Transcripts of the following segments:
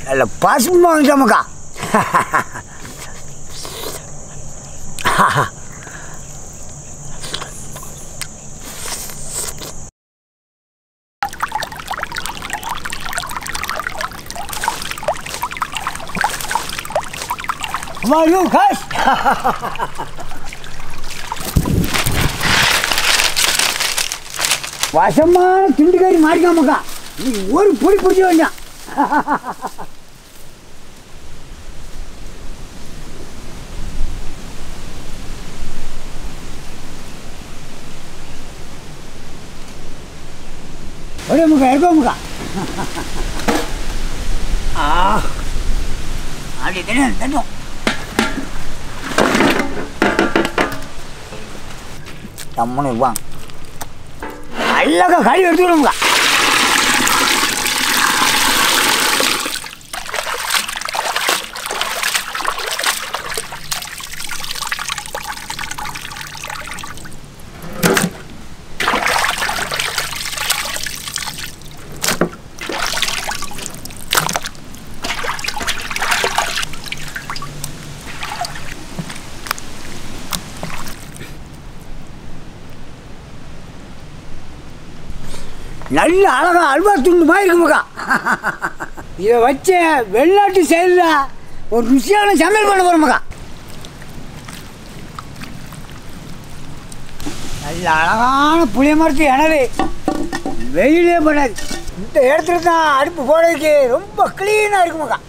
நல்ல பசுமா வாங்கிட்டோமுக்கா Mario Kash! வசமான திண்டுக்காரி மாறிக்காமக்கா நீ ஒரு பொடி பிடிச்ச வேண்டாம் ஒரே முக்கா இருக்கோ முக்கா ஆ அப்படி தினம் தட்டும் தம்முன்னு இருப்பாங்க அழகா கழி எடுத்துக்கணுங்க நல்ல அழகா அல்வா துண்டு மாதிரி இருக்குமுக்கா இதை வச்ச வெளிநாட்டு சைடில் ஒரு ருசியான சமையல் பண்ண போகிறோமுக்கா நல்ல அழகான புளிய மரத்து எனவே வெயிலே பண்ணாது இந்த இடத்துல தான் அடுப்பு போடுறதுக்கு ரொம்ப க்ளீனாக இருக்குமுக்கா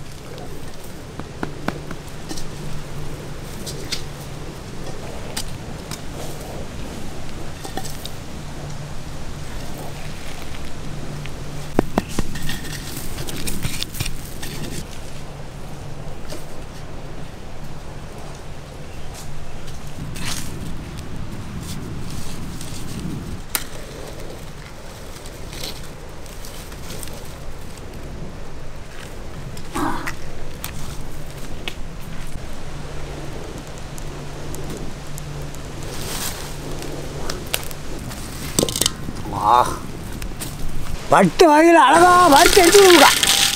ஆ வட்டு வகையில் அழகா வறுத்து எடுத்துக்கணுங்கக்கா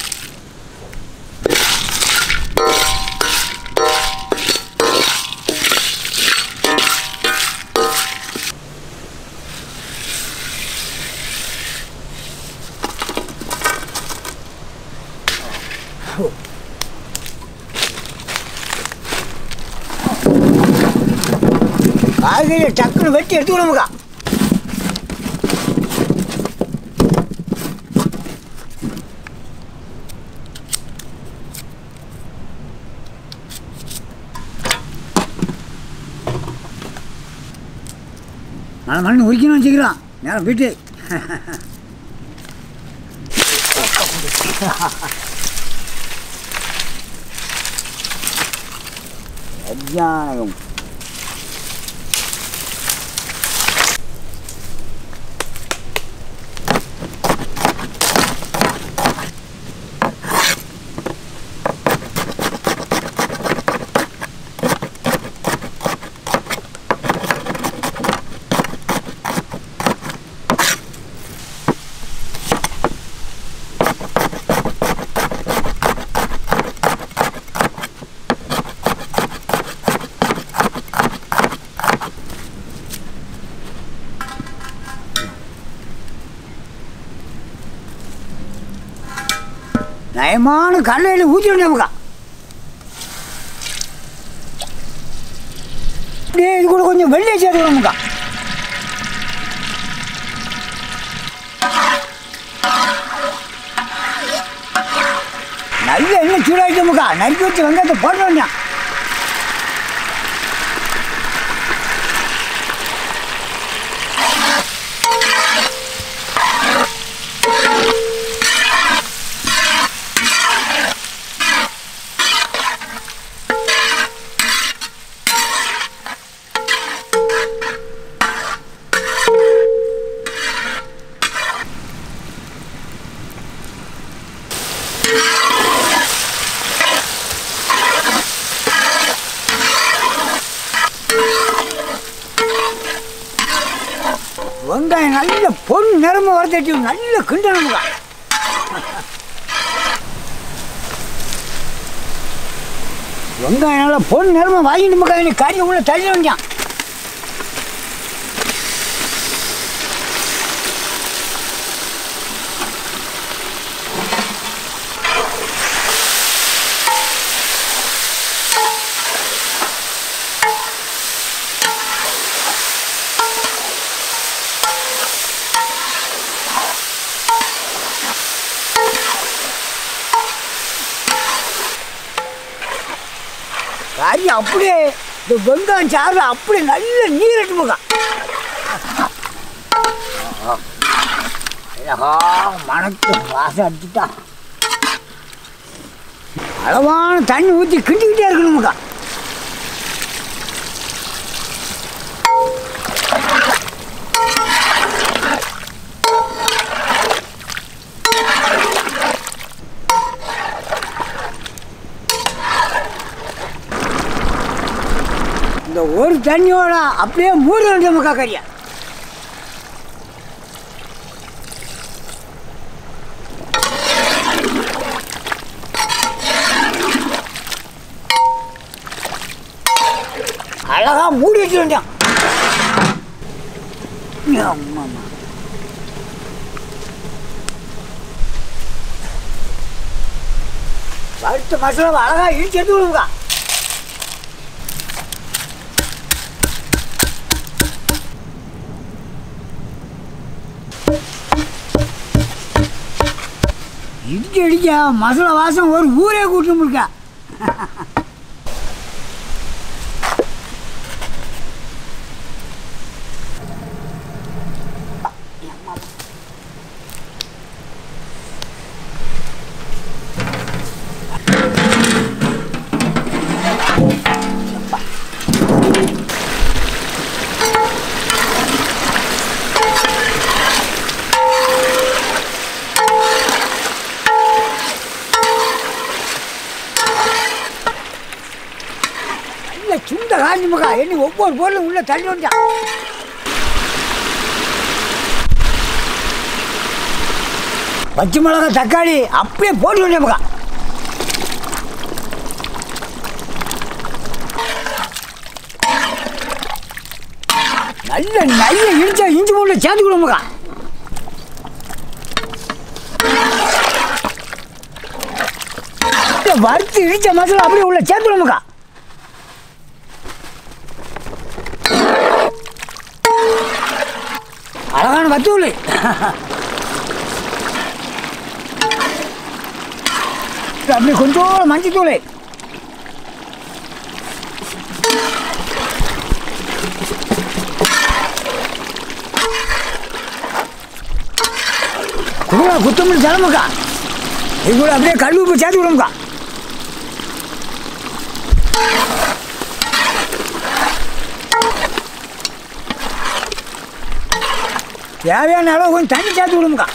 காய்கறியை டக்குன்னு வெட்டி எடுத்துக்கணுமுக்கா நான் மண் உரிக்கணும் வச்சுக்கிறான் நேரம் வீட்டு அஜானகம் நயமான கடலையில் ஊற்றி நமக்கா அப்படியே இது கூட கொஞ்சம் வெள்ளையை சேர்த்து நமக்கா நல்ல எண்ணெய் சூடாயிட்டோமுக்கா நறுக்கி வச்சு வெங்காயத்தை போட வேண்டாம் வெங்காயம் நல்ல பொன் நிறம வறுத்தட்டி நல்ல கிண்டனமுக்கா வெங்காயம் நல்லா பொண்ணு நேரமாக வாங்கிட்டு மக்கா நீ கறி உள்ள தள்ளி வந்தான் கறி அப்படியே இந்த வெங்காயம் சாறில் அப்படியே நல்ல நீரட்டு முகம் அழகா மணத்து வாசம் அடிச்சுட்டா அளவான தண்ணி ஊற்றி கிண்டிக்கிட்டே இருக்கணும் முக்கா இந்த ஒரு தண்ணியோட அப்படியே மூணு ரெண்டு முக்கா கறியா அழகா மூடி வச்சு வேண்டாம் ஆமாம்மா வறுத்த மசாலாவை அழகா இடிச்சு எடுத்து விடுங்க இடிச்சு இடிக்க மசாலா வாசம் ஒரு ஊரே கூட்டு முழுக்க நல்ல சுண்ட காஞ்சி முக்கா என்ன ஒவ்வொரு பொருளும் உள்ள தள்ளி வந்துட்டான் பச்சை மிளகா தக்காளி அப்படியே போட்டு வேண்டிய முக்கா நல்ல நல்ல இடிச்சா இஞ்சி மூணு சேர்த்து கொடு முக்கா வறுத்து இடிச்ச மசாலா அப்படியே உள்ள சேர்த்து முக்கா அழகான வத்தூள் அப்படி கொஞ்சம் மஞ்சத்தூள் கூட குத்தமல்லி தலைமுக்கா இது கூட அப்படியே கல் உப்பு சேர்த்து விடுமுக்கா தேவையான அளவு கொஞ்சம் தண்ணி சேர்த்து விடுமுக்கா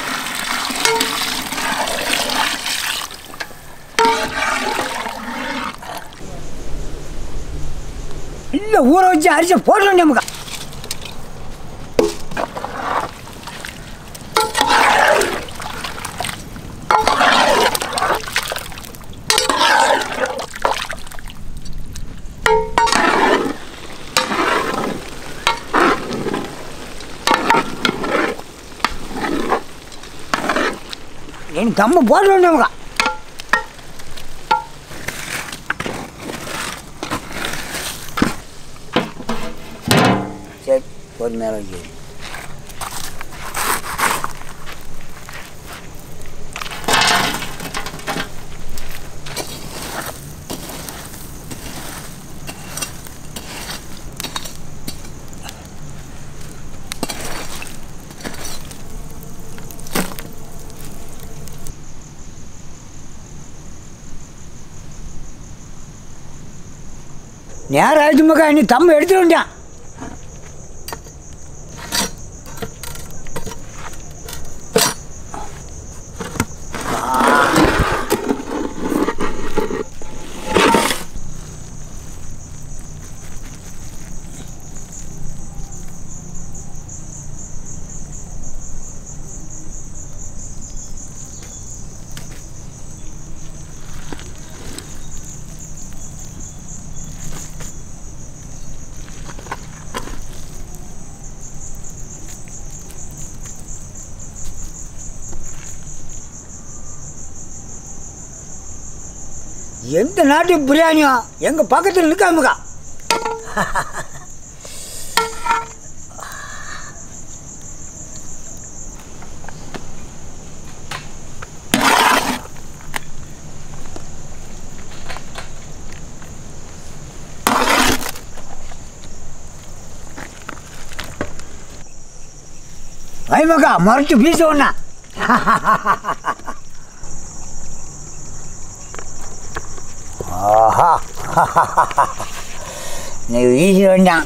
இல்லை ஊற வச்சு அரிசி போட வேண்டியமுக்கா என் தம்ம போட வேண்டியமுக்கா சரி ஒரு நேரம் வைக்க நேரம் ஆயிடுச்சு மக்கா இனி தம்ம எடுத்துட்டு வந்துட்டான் எந்த நாட்டு பிரியாணியும் எங்கள் பக்கத்தில் நிற்காமக்கா வைமக்கா மறைச்சு பீச ஒண்ணா ஆஹா நீ வீசி வேண்டாம்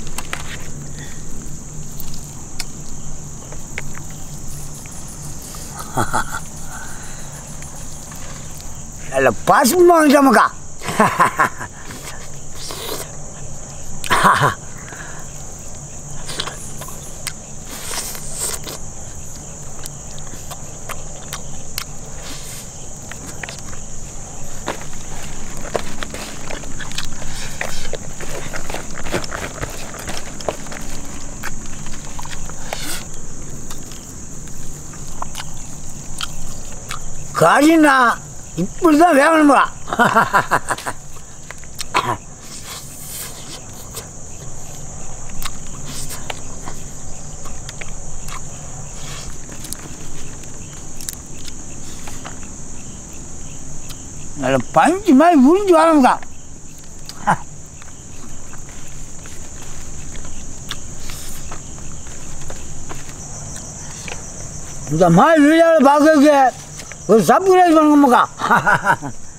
நல்ல பசுமா சமக்கா கறினா இப்படி தான் வேகணுமா நல்ல பஞ்சு மாதிரி உறிஞ்சு வரமுக்கா இந்த மாதிரி வீடியோவில் பார்க்கறதுக்கு ஒரு சப்ஸ்கிரைப் பண்ணுங்கம்மாக்கா